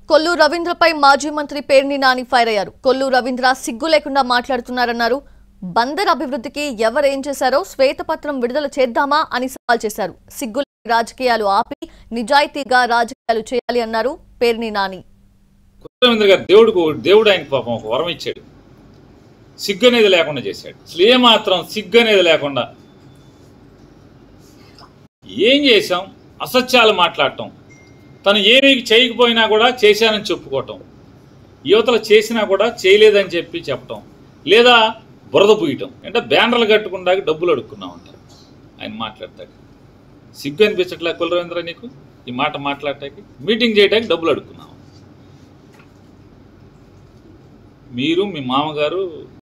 కొల్లు రవీంద్రపై మాజీ మంత్రి పేర్ని నాని ఫైర్ అయ్యారు కొల్లు రవీంద్ర సిగ్గు లేకుండా మాట్లాడుతున్నారన్నారు బందర్ అభివృద్ధికి ఎవరేం చేశారో శ్వేతపత్రం విడుదల చేద్దామా అని సవాల్ చేశారు సిగ్గు లేని రాజకీయాలు ఆపి నిజాయితీగా రాజకీయాలు చేయాలి అన్నారు పేర్ని నాని రవీంద్ర గారు దేవుడికి దేవుడు ఆయనకు పాపం ఒక వరం ఇచ్చాడు సిగ్గు అనేది లేకుండా చేశాడు అసలు ఏమాత్రం సిగ్గు అనేది లేకుండా ఏం చేశాం అసత్యాలు మాట్లాడటం తను ఏమీ చేయకపోయినా కూడా చేశానని చెప్పుకోవటం యువతలు చేసినా కూడా చేయలేదని చెప్పి చెప్పటం లేదా బురద పూయటం అంటే బ్యానర్లు కట్టుకుండా డబ్బులు అడుక్కున్నాం అంటారు ఆయన మాట్లాడతాడు సిగ్గు అనిపించట్లే కులరవీంద్ర నీకు ఈ మాట మాట్లాడటానికి మీటింగ్ చేయడానికి డబ్బులు అడుక్కున్నాం మీరు మీ మామగారు